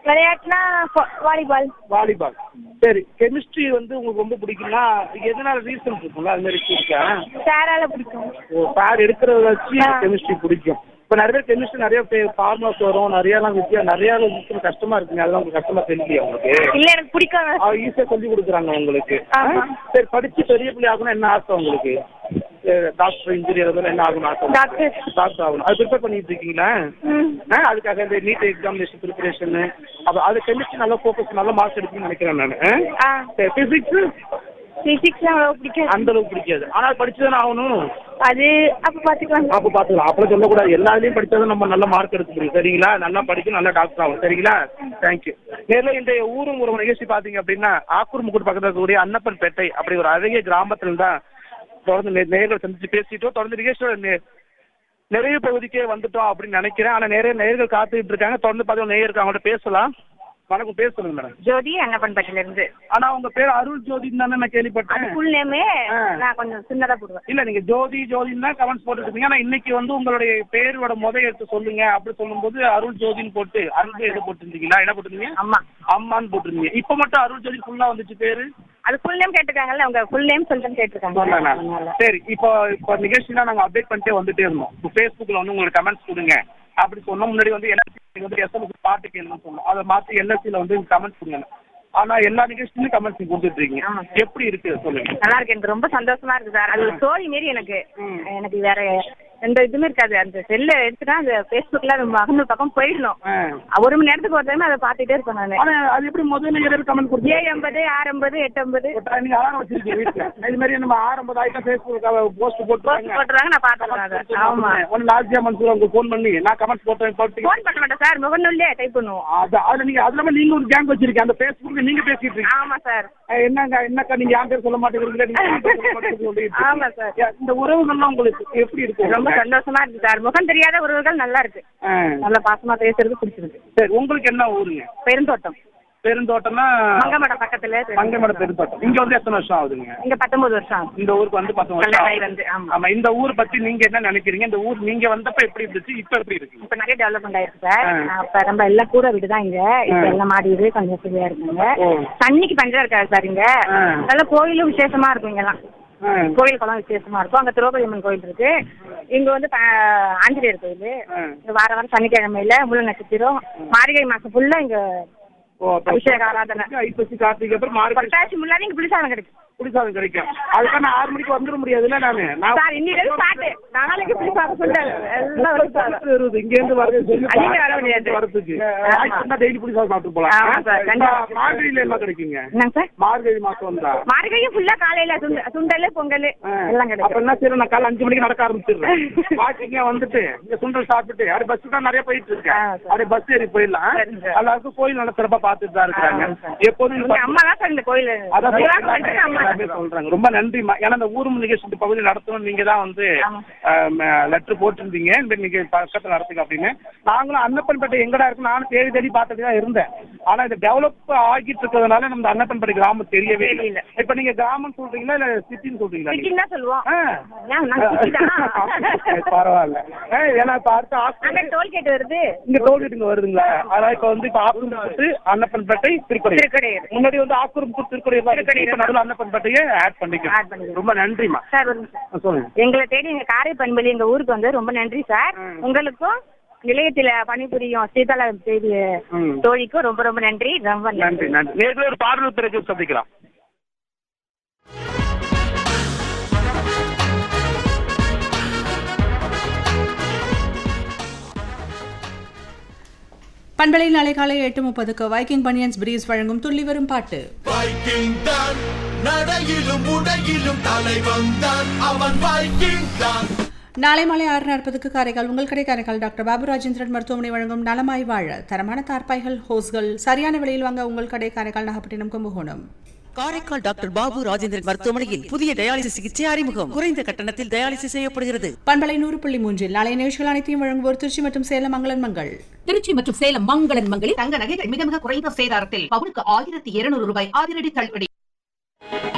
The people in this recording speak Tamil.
விளையாட்டுனா வாலிபால் வாலிபால் சரி கெமிஸ்ட்ரி வந்து உங்களுக்கு ரொம்ப பிடிக்கும்னா எதனால ரீசன் இருக்கும்ல அது மாதிரி இருக்கா சாரால பிடிக்கும் ஓ சார் எடுக்கிறத வச்சு கெமிஸ்ட்ரி பிடிக்கும் இப்போ நிறைய பேர் கெமிஸ்ட்ரி நிறைய ஃபார்முலாஸ் வரும் நிறையலாம் வித்தியா நிறைய விஷயம் கஷ்டமா இருக்குங்க அதெல்லாம் உங்களுக்கு கஷ்டமா தெரியலையா உங்களுக்கு இல்ல எனக்கு பிடிக்கும் அவங்க ஈஸியா சொல்லி கொடுக்குறாங்க உங்களுக்கு ஆமா. ஆ? சரி படிச்சு பெரிய பிள்ளை ஆகணும் என்ன ஆசை உங்களுக்கு டாக்டர் இன்ஜினியர் அதெல்லாம் என்ன ஆகணும் ஆசை டாக்டர் டாக்டர் ஆகணும் அது ப்ரிப்பேர் பண்ணிட்டு இருக்கீங்களா ம் ஆ அதுக்காக இந்த நீட் எக்ஸாமினேஷன் ப்ரிப்பரேஷன் அப்போ அது கெமிஸ்ட்ரி நல்லா ஃபோக்கஸ் நல்லா மார்க்ஸ் எடுக்கணும்னு நினைக்கிறேன் நான் ஆ சரி ஃபிசிக்ஸ் பிசிக்ஸ் அவ்வளோ பிடிக்கும் அந்த அளவுக்கு பிடிக்காது ஆனால் படிச்சு தானே ஆகணும் அது அப்ப பாத்துக்கலாம் அப்போ பார்த்துக்கலாம் அப்புறம் சொல்லக்கூடாது எல்லாத்துலேயும் படிச்சாதான் நம்ம நல்ல மார்க் எடுக்க முடியும் சரிங்களா நல்லா படிக்கும் நல்லா டாக்டர் ஆகும் சரிங்களா தேங்க்யூ நேரில் இன்றைய ஊரும் ஒரு நிகழ்ச்சி பார்த்தீங்க அப்படின்னா ஆக்கூர் முக்கூர் பக்கத்தில் இருக்கக்கூடிய அன்னப்பன் பேட்டை அப்படி ஒரு அழகிய கிராமத்தில் தான் தொடர்ந்து நே- நேர்கள் சந்திச்சு பேசிட்டோம் தொடர்ந்து நிகழ்ச்சியோட நே- நிறைய பகுதிக்கே வந்துட்டோம் அப்படின்னு நினைக்கிறேன் ஆனால் நிறைய நேர்கள் காத்துக்கிட்டு இருக்காங்க தொடர்ந்து பார்த்தீங்கன்னா நேயர் இருக்கு அவங்கள்ட்ட பேசலாம் வணக்கம் பேர் சொல்லுங்க மேடம் ஜோதி அன்னப்பன்பட்டில இருந்து ஆனா உங்க பேர் அருள் ஜோதின்னு தானே நான் கேள்விப்பட்டேன் ஃபுல் நேமே ஆ. நான் கொஞ்சம் சின்னதா போடுவேன் இல்ல நீங்க ஜோதி ஜோதின்னு தான் கமெண்ட்ஸ் போட்டுருக்கீங்க ஆனா இன்னைக்கு வந்து உங்களுடைய பேரோட முத எடுத்து சொல்லுங்க அப்படி சொல்லும்போது அருள் ஜோதின்னு போட்டு அருள் எது போட்டிருந்தீங்களா என்ன போட்டிருந்தீங்க ஆமா அம்மான்னு போட்டிருந்தீங்க இப்ப மட்டும் அருள் ஜோதி ஃபுல்லா வந்துச்சு பேரு அது ஃபுல் நேம் கேட்டிருக்காங்கல்ல அவங்க ஃபுல் நேம் சொல்லிட்டு கேட்டிருக்காங்க சொன்னேனா? அதனால. சரி இப்போ இப்போ நிகழ்ச்சினா நாங்க அப்டேட் பண்ணிட்டே வந்துட்டே இருந்தோம் இப்போ ஃபேஸ்புக்ல வந்து உங்களுக்கு கமெண்ட்ஸ் கொடுங்க அப்படி சொன்னோம் முன்னாடி வந்து எல்எஸ்சி வந்து எஸ்எம்எஸ் பாட்டு கேளுன்னு சொன்னோம் அதை மாத்தி எல்எஸ்சில வந்து கமெண்ட்ஸ் கொடுங்க ஆனா எல்லா நிகழ்ச்சியும் கமெண்ட்ஸ் கொடுத்துட்டு இருக்கீங்க ஆமா. எப்படி இருக்கு சொல்லுங்க நல்லா இருக்கு எனக்கு ரொம்ப சந்தோஷமா இருக்கு சார் அது ஒரு ஸ்டோரி மாரி எனக்கு ம். எனக்கு வேற எந்த இதுவுமே இருக்காது அந்த செல்ல எடுத்துட்டா அந்த ஃபேஸ்புக்ல அந்த மகனு பக்கம் போயிடணும் ஆ. ஒரு மணி நேரத்துக்கு ஒரு டைம் அதை பார்த்துட்டே இருப்பேன் நான் ஆனா அது எப்படி முதல் நேரம் கமெண்ட் கொடுத்தீங்க ஏழு எண்பது ஆறு எண்பது எட்டு எண்பது நீங்க அலாரம் வச்சிருக்கீங்க வீட்டுல இது மாதிரி நம்ம ஆரம்பது ஆயிட்டா ஃபேஸ்புக் போஸ்ட் போஸ்ட் போட்டு போட்டுருவாங்க நான் பார்த்துருவேன் அதை ஆமா ஒன்னு லாஸ்டியா மனசுல உங்களுக்கு ஃபோன் பண்ணி நான் கமெண்ட் போட்டேன் போட்டு ஃபோன் பண்ண மாட்டேன் சார் முகநூல்லே டைப் பண்ணுவோம் அது அதுல நீங்க அதுல இல்லாம நீங்க ஒரு கேங் வச்சிருக்கீங்க அந்த ஃபேஸ்புக்ல நீங்க பேசிட்டு இருக்கீங்க ஆமா சார் அஹ் என்னங்க என்னக்கா நீங்க யார் பேர் சொல்ல மாட்டேங்கிறீங்களா நீங்க யார் பேர் சொல்ல மாட்டேங்கிறீங்க சொல்லிட்டு ஆமா சார். ஏ, இந்த உறவுகள்லாம் உங்களுக்கு எப்படி இருக்கும் ரொம்ப சந்தோஷமா இருக்கு சார் முகம் தெரியாத உறவுகள் நல்லா இருக்கு ஆ. நல்ல பாசமா பேசுறது பிடிச்சிருக்கு சரி உங்களுக்கு என்ன ஊருங்க பெருந்தோட்டம் பெருந்தோட்டம்னா மங்கமடம் பக்கத்துல மங்கமட பெருந்தோட்டம் இங்க வந்து எத்தனை வருஷம் ஆகுதுங்க இங்க பத்தொன்பது வருஷம் ஆகுது. இந்த ஊருக்கு வந்து பத்து வருஷம் கல்யாணம் ஆகி ஆகுது. வந்து, ஆமா. ஆமா இந்த ஊர் பத்தி நீங்க என்ன நினைக்கிறீங்க இந்த ஊர் நீங்க வந்தப்ப எப்படி இருந்துச்சு இப்ப எப்படி இருக்கு இப்ப நிறைய டெவலப்மெண்ட் ஆயிருக்கு சார் ஆ. அப்ப நம்ம எல்லாம் கூரை வீடு தான் இங்க இப்ப ஆ. எல்லாம் மாடி வீடு கொஞ்சம் வசதியா இருக்குங்க ஓ. தண்ணிக்கு பஞ்சம் இருக்காது சார் இங்க ஆ. நல்ல கோயிலும் விசேஷமா இருக்கும் இங்கெல்லாம் ஆ. கோயில் குளம் விசேஷமா இருக்கும் அங்க திரௌபதி அம்மன் கோயில் இருக்கு இங்க வந்து ப- ஆஞ்சநேயர் கோயில் ஆ. இங்க வார வாரம் சனிக்கிழமையில முழு நட்சத்திரம் மார்கழி மாசம் ஃபுல்லா இங்க ஓ, அப்ப அபிஷேக ஆராதனை ஐப்பசி கார்த்திகை அப்புறம் மார்கழி பட்டாசி முன்னாடி இங்க புளிசாதம் கிடைக்கும் புளிசாதம் கிடைக்கும் அதுக்காக நான் ஆறு மணிக்கு வந்துட முடியாதுல்ல நானு நான் சார் இன்னில இருந்து பாட்டு நாளைக்கு புளிசாதம் சொல்லிட்டாங்க எல்லாம் புளிசாதம் வருது இங்க இருந்து வரது சொல்லி நீங்க வர முடியாது. வரதுக்கு ஆமா. டெய்லி புளிசாதம் சாப்பிட்டு போலாம் ஆமா சார், கண்டிப்பா. இப்ப மார்கழியில என்ன கிடைக்குங்க என்னங்க சார் மார்கழி மாசம் வந்தா மார்கழியும் ஃபுல்லா காலையில சுண்ட- சுண்டல் பொங்கல் ஆ. எல்லாம் அப்ப கிடைக்கும் என்ன சரி நான் காலை அஞ்சு மணிக்கு நடக்க ஆரம்பிச்சிடுறேன் வாக்கிங்க வந்துட்டு இங்க சுண்டல் சாப்பிட்டு அப்படியே பஸ் தான் நிறைய போயிட்டு இருக்கேன் ஆ, சரி. அப்படியே பஸ் ஏறி போயிடலாம் சரி, சார். எல்லாருக்கும் கோயில் நல்ல சிறப்பா பார்த்துட்டு தான் இருக்கிறாங்க ஆ, சார். எப்போதும் உங்க அம்மா தான் சார் இந்த கோயில் அதான் நிர்வாகம் பண்றது அம்மா எல்லாமே தான். சொல்றாங்க ரொம்ப நன்றிம்மா ஏன்னா இந்த ஊரும் நிகழ்ச்சி இந்த பகுதி நடத்தணும் நீங்க தான் வந்து ஆமா. லெட்டர் போட்டிருந்தீங்க இந்த நீங்க பக்கத்துல நடத்துங்க அப்படின்னு நாங்களும் அன்னப்பன்பேட்டை எங்கடா இருக்கு நானும் தேடி தேடி பார்த்துட்டு தான் இருந்தேன் ஆனா இது டெவலப் ஆகிட்டு இருக்கிறதுனால நம்ம அன்னப்பன்பேட்டை கிராமம் தெரியவே இல்லை தெரியல. இப்ப நீங்க கிராமம் சொல்றீங்களா இல்ல சிட்டின்னு சொல்றீங்களா நீங்க? சிட்டின்னு தான் சொல்லுவோம் ஆ. ஏன், நாங்க சிட்டி தான். பரவாயில்ல ஏய், ஏன்னா இப்ப அடுத்த அங்க ஹாஸ்பிட்டல் டோல்கேட் வருது இங்க டோல்கேட்டுங்க வருதுங்களா அதான் இப்ப வந்து இப்ப ஆக்கூர் அன்னப்பன்பேட்டை திருக்குறை திருக்கடையூர். முன்னாடி வந்து ஆக்கூர் திருக்குறை திருக்கடையூர். இப்ப நடுவில் அன்னப்பன்பேட்டையே ஆட் Add பண்ணிக்கிறோம் பண்ணிக்கிறோம். ரொம்ப நன்றிம்மா சார் ஒரு நிமிஷம். ஆ, சொல்லுங்க எங்களை தேடி எங்க காரை பண்பலி எங்க ஊருக்கு வந்து ரொம்ப நன்றி சார் ம். உங்களுக்கும் நிலையத்துல பணிபுரியும் சீதளா தேவி ம். தோழிக்கும் ரொம்ப ரொம்ப நன்றி ரொம்ப நன்றி நன்றி நேர்ல ஒரு பாடல் பிறகு சந்திக்கலாம் பண்பலை நாளை காலை எட்டு முப்பதுக்கு வைக்கிங் பனியன்ஸ் பிரீஸ் வழங்கும் துள்ளி வரும் பாட்டு வைக்கிங் தான் நடையிலும் உடையிலும் தலைவன் தான் அவன் வைக்கிங் தான் நாளை மாலை ஆறு நாற்பதுக்கு காரைக்கால் உங்கள் கடை காரைக்கால் டாக்டர் பாபு ராஜேந்திரன் மருத்துவமனை வழங்கும் நலமாய் வாழ தரமான தார்பாய்கள் ஹோஸ்கள் சரியான விலையில் வாங்க உங்கள் கடை காரைக்கால் நாகப்பட்டினம் கும்பகோணம் காரைக்கால் டாக்டர் பாபு ராஜேந்திரன் மருத்துவமனையில் புதிய டயாலிசிஸ் சிகிச்சை அறிமுகம் குறைந்த கட்டணத்தில் டயாலிசிஸ் செய்யப்படுகிறது பண்பலை நூறு புள்ளி மூன்றில் நாளை நிகழ்ச்சிகள் அனைத்தையும் வழங்குவோர் திருச்சி மற்றும் சேலம் மங்களன் மங்கள் திருச்சி மற்றும் சேலம் மங்களன் மங்களில் தங்க நகைகள் மிக மிக குறைந்த சேதாரத்தில் பவுனுக்கு ஆயிரத்தி இருநூறு ரூபாய் அதிரடி தள்ளுபடி